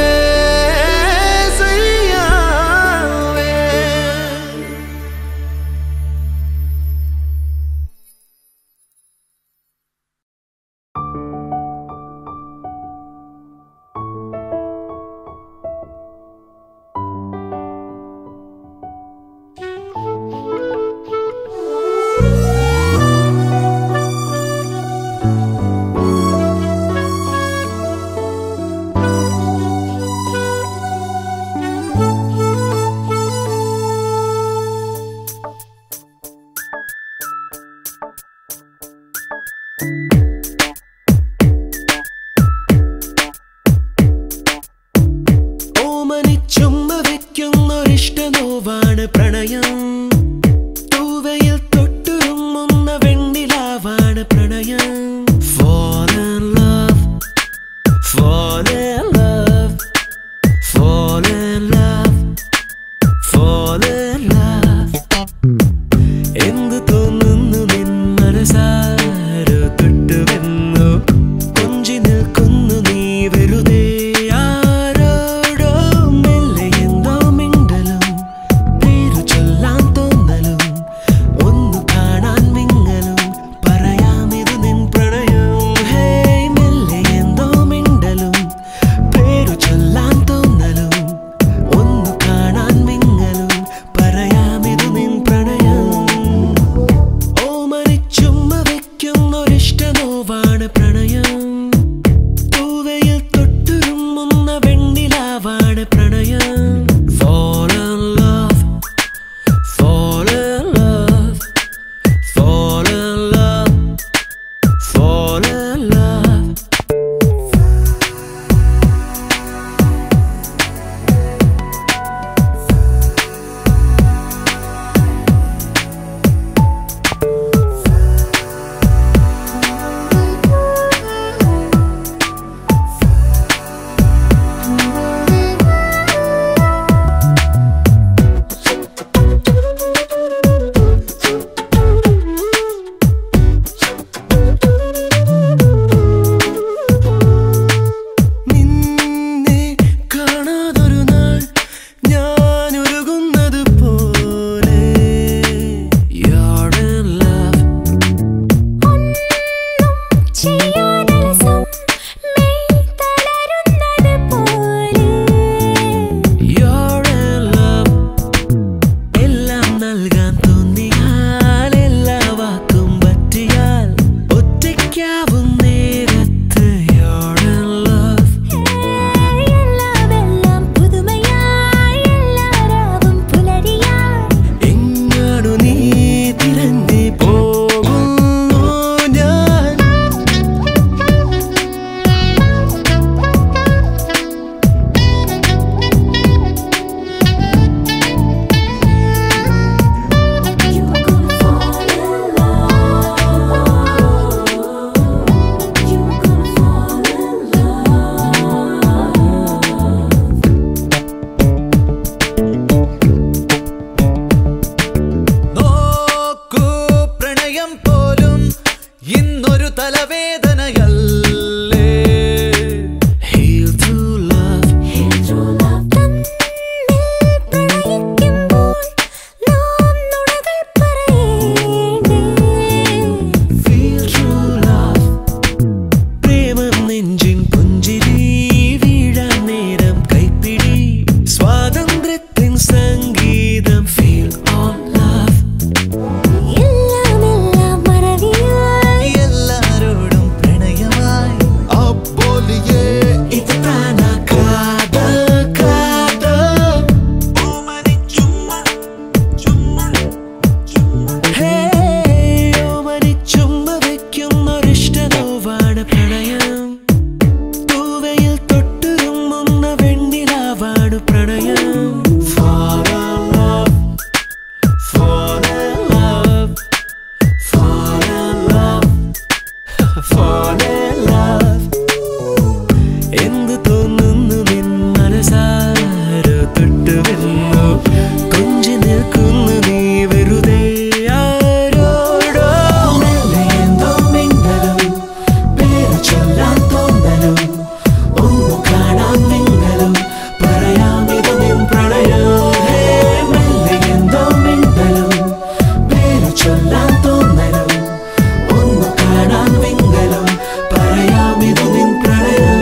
G: ഇതാണ് പ്രണയം Fall in love, fall in love, fall in love, fall in love. എന്ത് തോന്നുന്നു നിൻ മനസാരോ തൊട്ടുവെന്നു കൊഞ്ചി നിൽക്കുന്നു നീ വെറുതെ ആരോടോ മെല്ലെ എന്തോ മിന്നലും പേര് ചൊല്ലാൻ തോന്നലും ഒന്നു കാണാൻ വിങ്ങലും പറയാമിത് നിൻ പ്രണയം ഹേ, മെല്ലെ എന്തോ മിന്നലും പേര് ചൊല്ലാൻ തോന്നലും ഒന്നു കാണാൻ വിങ്ങലും പറയാമിത് നിൻ പ്രണയം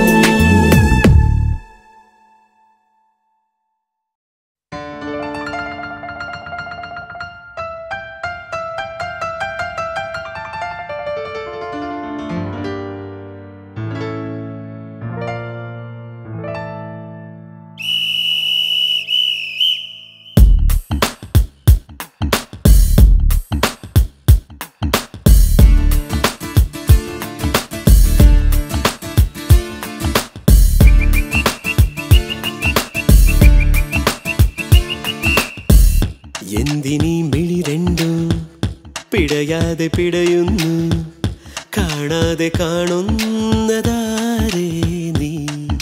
G: എന്തിനീ മിഴി രണ്ടും പിടയാതെ പിടയുന്നു കാണാതെ കാണുന്നതാരേ നീ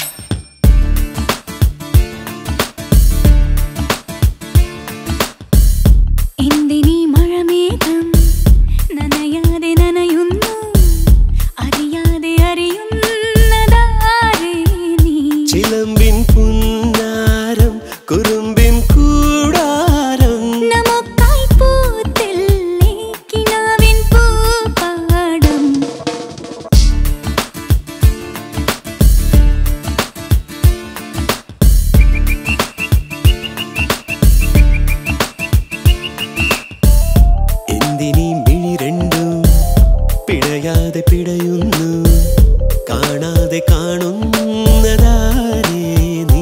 C: എന്തിനീ മഴമേഘം നനയാതെ നനയുന്നു അറിയാതെ അറിയുന്നതാരേ നീ
G: ചിലമ്പിൻ പുന്നാരം കുറുമ്പിൻ കൂടാരം
C: നമുക്കായി പൂത്തില്ലേ കിനാവിൻ പൂപ്പാടം
G: എന്തിനീ മിഴി രണ്ടും പിടയാതെ പിടയുന്നു കാണാതെ കാണുന്നതാരേ നീ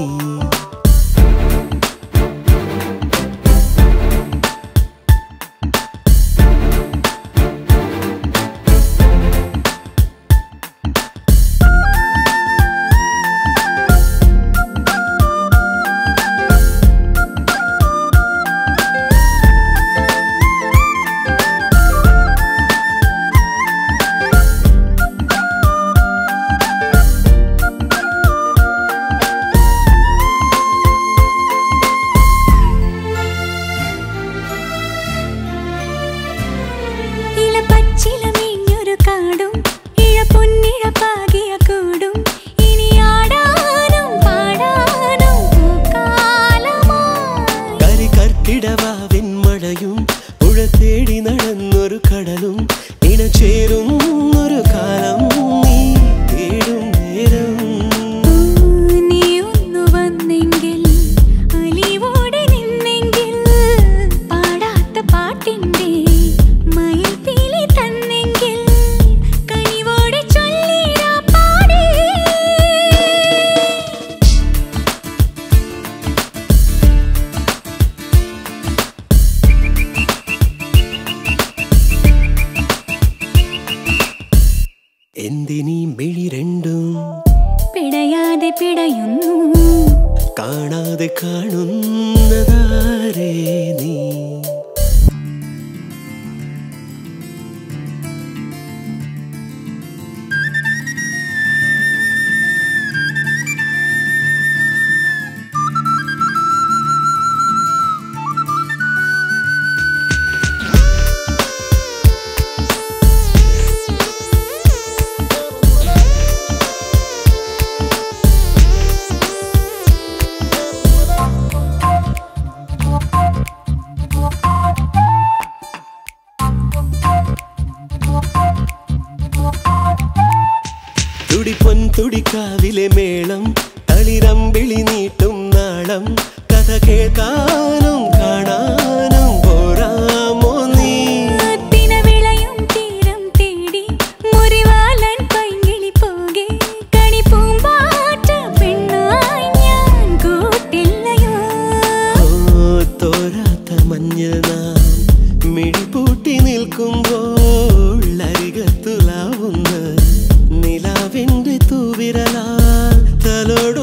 C: ഇല പച്ചില മീഞ്ഞൊരു കാടും ഇഴ പൊന്നിഴ പാകിയ കൂടും ഇനി ആടാനും പാടാനും പൂക്കാലമായി
G: കരി കർക്കിടവാവിൻ മഴയും പുഴ തേടി നടന്നൊരു കടലും ഇണചേരുന്നൊരു കാലം നീ തേടും നേരം
C: നീ ഒന്നു വന്നെങ്കിൽ അലിവോടെ നിന്നെങ്കിൽ പാടാത്ത പാട്ടിന്റെ മയിൽ പീലി തന്നെങ്കിൽ കനിവോടെ ചൊല്ലിടാ പാടേ
G: എന്തിനീ മിഴി രണ്ടും
C: പിടയാതെ പിടയുന്നു
G: കാണാതെ കാണുന്നതാരേ നീ തുടിപ്പൊൻ തുടിക്കാവിലെ മേളം തളിരമ്പിളി നീട്ടും നാളം കഥ കേൾക്കാനും കാണാനും പോരാമോ നീ
C: അത്തിന വിളയും തീരം തേടി മുറിവാലൻ പൈങ്കിളി പോകെ കണി പൂമ്പാറ്റ പെണ്ണായി ഞാൻ കൂട്ടില്ലയോ
G: ഓ തോരാത്ത മഞ്ഞ നാം മിഴിപൂട്ടി നിൽക്കുമ്പോൾ അരികത്തുലാവുന്ന നിലാവിന്റെ തൂവിരലാ തലോടു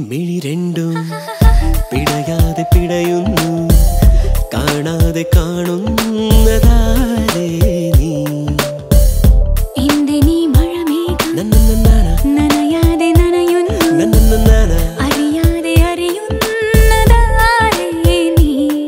I: മിഴി രണ്ടും പിടയാതെ പിടയുന്നു കാണാതെ കാണുന്നതാരേ നീ
C: എന്റെ നീ മഴമേഘം
I: നന്നന്നനാന,
C: നനയാതെ നനയുന്നു
I: നന്നന്നനാന.
C: അറിയാതെ അറിയുന്നതാരേ നീ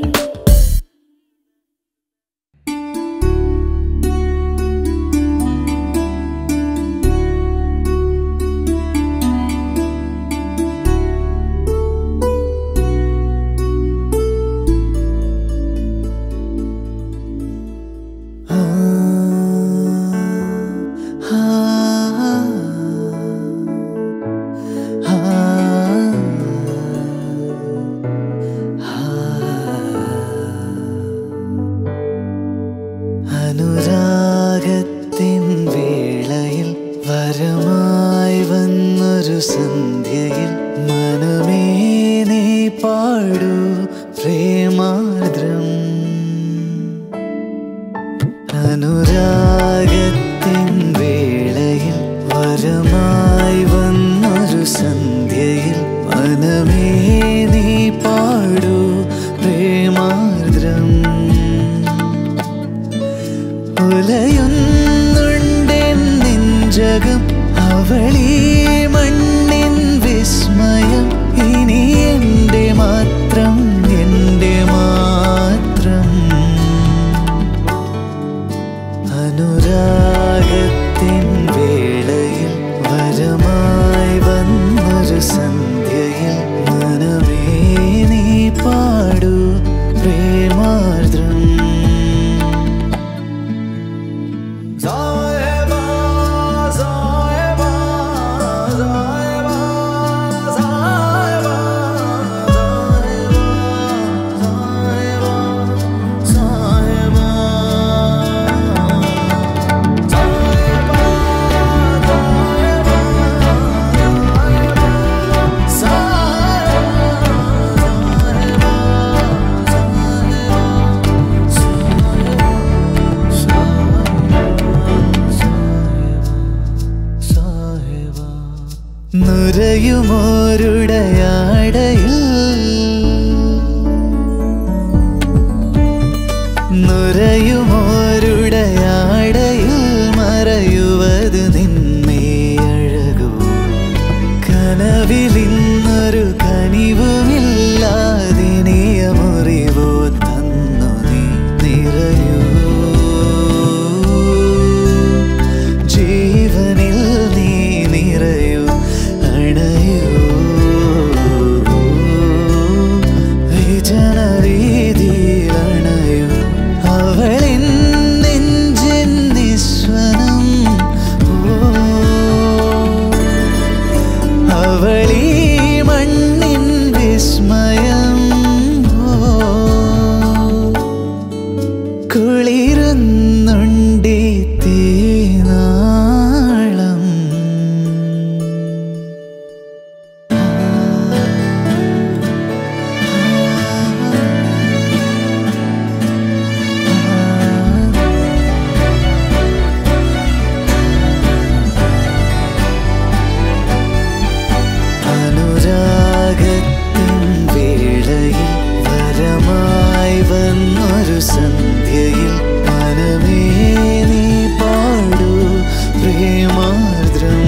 A: അനുരാഗത്തിൻ വേളയിൽ വരമായി വന്നൊരു സന്ധ്യയിൽ മനമേ നീ പാടൂ പ്രേമാർദ്രം അനുരാഗത്തിൻ വേളയിൽ വരമായി വന്നൊരു സന്ധ്യയിൽ മനമേ നീ പാടൂ പ്രേമാർദ്രം ഉലയുന്നുണ്ടെൻ നെഞ്ചകം അവളീ മണ്ണിൻ വിസ്മയം ഇനി എൻ്റെ മാത്രം എൻ്റെ മാത്രം അനുരാഗത്തിൻ വേളയിൽ വരമായി വന്നൊരു സന്ധ്യയിൽ മനമേ നീ പാടൂ പ്രേമാർദ്രം സായബാ സായബാ സായബാ സായബാ സായബാ സായബാ നുരയുമോരുടയാടയിൽ നുരയുമോരുടയാടയിൽ മറയുവത് നിന്നെ അഴകൂ കനവിലിന്നൊരു കനിവുമില്ലാതിനിയ മുറിവോ തന്നു നീ നിറയൂ ജീവനിൽ നീ നിറയൂ അണയൂ വിജനരീതിയിൽ അണയൂ അവളിൻ നെഞ്ചിൻ നിസ്വനം ഓ അവളീ മണ്ണിൻ വിസ്മയം ഓ കുളിരുന്നുണ്ടി തീനാളം അനുരാഗത്തിൻ വേളയിൽ വരമായി വന്നൊരു സന്ധ്യയിൽ മനമേ നീ പാടൂ പ്രേമാർദ്രം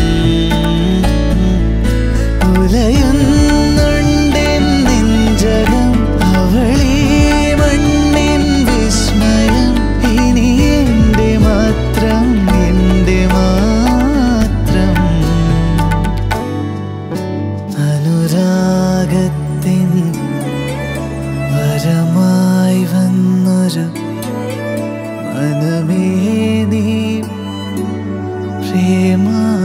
A: ഉലയുന്നുണ്ടെൻ നെഞ്ചകം അവളീ മണ്ണിൻ വിസ്മയം ഇനി എൻ്റെ മാത്രം എൻ്റെ മാത്രം അനുരാഗത്തിൻ വരമായി വന്നൊരു മനമേ നീ പ്രേമാ